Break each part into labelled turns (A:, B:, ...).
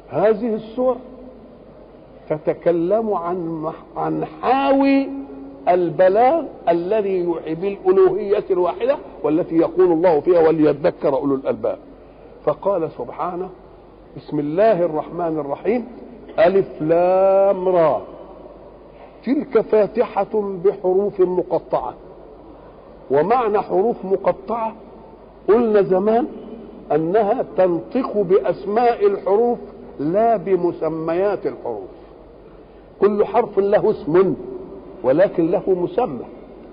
A: هذه السور تتكلم عن عن حاوي البلاغ الذي يوحي بالألوهية الواحدة والتي يقول الله فيها وليذكر أولو الألباب فقال سبحانه بسم الله الرحمن الرحيم ألف لام را تلك فاتحة بحروف مقطعة ومعنى حروف مقطعة قلنا زمان أنها تنطق بأسماء الحروف لا بمسميات الحروف كل حرف له اسم ولكن له مسمى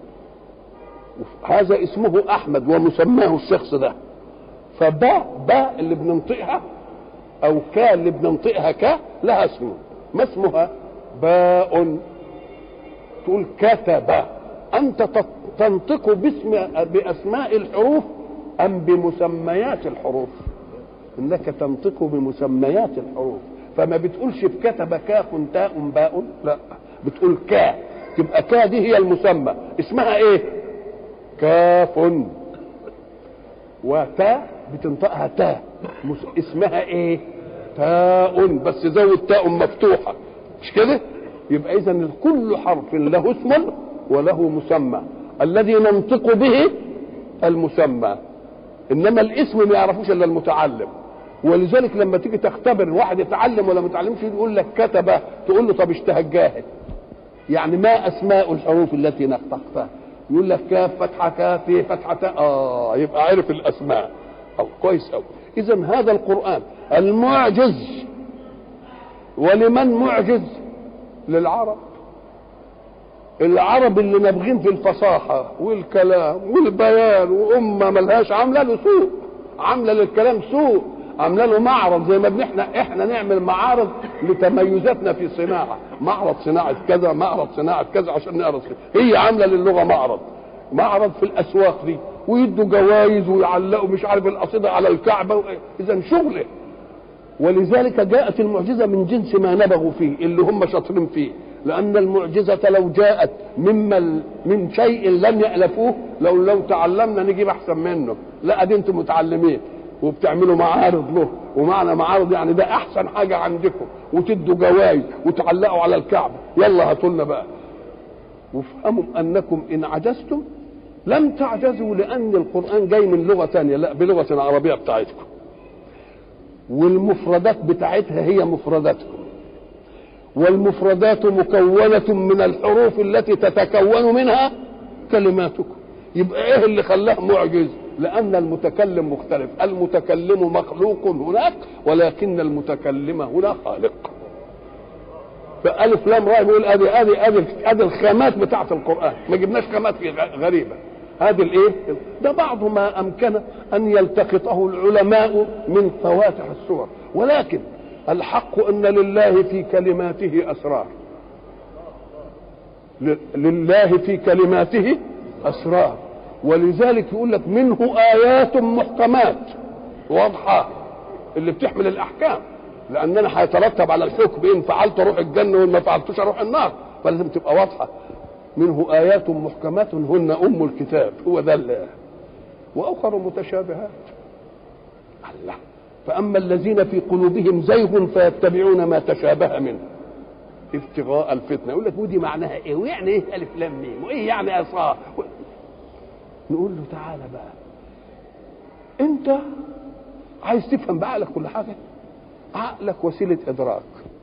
A: هذا اسمه احمد ومسماه الشخص ده فباء باء اللي بننطقها او كا اللي بننطقها كا لها اسم ما اسمها باء تقول كتب انت تنطق باسم باسماء الحروف ام بمسميات الحروف انك تنطق بمسميات الحروف فما بتقولش بكتب كاف تاء باء لا بتقول كا تبقى كا دي هي المسمى اسمها ايه كاف وتاء بتنطقها تاء اسمها ايه تاء بس زود تاء مفتوحة مش كده يبقى اذا كل حرف له اسم وله مسمى الذي ننطق به المسمى انما الاسم ما يعرفوش الا المتعلم ولذلك لما تيجي تختبر واحد يتعلم ولا ما يتعلمش يقول لك كتب تقول له طب اشتهى الجاهل يعني ما اسماء الحروف التي نطقتها يقول لك كاف فتحه كاف فتحه اه يبقى عرف الاسماء أو كويس قوي اذا هذا القران المعجز ولمن معجز للعرب العرب اللي نابغين في الفصاحه والكلام والبيان وامه ملهاش عامله له سوق عامله للكلام سوق عامله له معرض زي ما بنحنا احنا نعمل معارض لتميزاتنا في صناعه معرض صناعه كذا معرض صناعه كذا عشان نعرض هي عامله للغه معرض معرض في الاسواق دي ويدوا جوائز ويعلقوا مش عارف القصيده على الكعبه اذا شغله ولذلك جاءت المعجزه من جنس ما نبغوا فيه اللي هم شاطرين فيه لان المعجزه لو جاءت مما من شيء لم يالفوه لو لو تعلمنا نجيب احسن منه لا دي انتم متعلمين وبتعملوا معارض له ومعنى معارض يعني ده احسن حاجه عندكم وتدوا جوائز وتعلقوا على الكعبه يلا هاتوا لنا بقى وافهموا انكم ان عجزتم لم تعجزوا لان القران جاي من لغه ثانيه لا بلغه العربيه بتاعتكم والمفردات بتاعتها هي مفرداتكم والمفردات مكونة من الحروف التي تتكون منها كلماتكم يبقى ايه اللي خلاه معجز لأن المتكلم مختلف المتكلم مخلوق هناك ولكن المتكلم هنا خالق فألف لام راء بيقول ادي ادي ادي ادي الخامات بتاعة القرآن ما جبناش خامات غريبة هذه الايه ده بعض ما امكن ان يلتقطه العلماء من فواتح السور ولكن الحق ان لله في كلماته اسرار لله في كلماته اسرار ولذلك يقول لك منه ايات محكمات واضحه اللي بتحمل الاحكام لاننا هيترتب على الحكم ان فعلت اروح الجنه وان ما فعلتوش اروح النار فلازم تبقى واضحه منه ايات محكمات هن ام الكتاب هو ده الله واخر متشابهات الله فاما الذين في قلوبهم زيغ فيتبعون ما تشابه منه ابتغاء الفتنه يقول لك ودي معناها ايه ويعني ايه الف لام ميم وايه يعني عصا نقول له تعالى بقى انت عايز تفهم بعقلك كل حاجه عقلك وسيله ادراك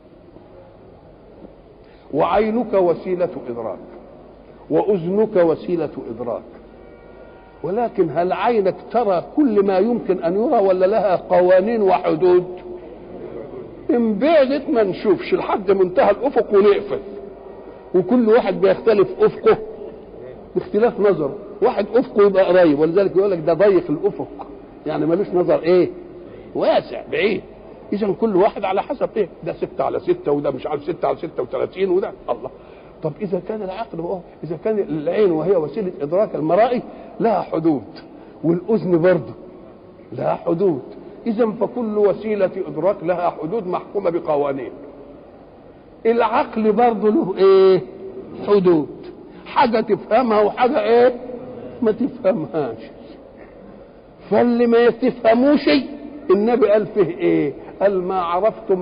A: وعينك وسيله ادراك واذنك وسيله ادراك ولكن هل عينك ترى كل ما يمكن ان يرى ولا لها قوانين وحدود ان بعدت ما نشوفش لحد منتهى الافق ونقفل وكل واحد بيختلف افقه باختلاف نظره واحد افقه يبقى قريب ولذلك يقول لك ده ضيق الافق يعني ملوش نظر ايه واسع بعيد اذا كل واحد على حسب ايه ده ستة على ستة وده مش عارف ستة على ستة وثلاثين وده الله طب اذا كان العقل بقى اذا كان العين وهي وسيله ادراك المرائي لها حدود والاذن برضه لها حدود اذا فكل وسيله ادراك لها حدود محكومه بقوانين العقل برضه له ايه حدود حاجه تفهمها وحاجه ايه ما تفهمهاش فاللي ما تفهموش النبي قال فيه ايه قال ما عرفتم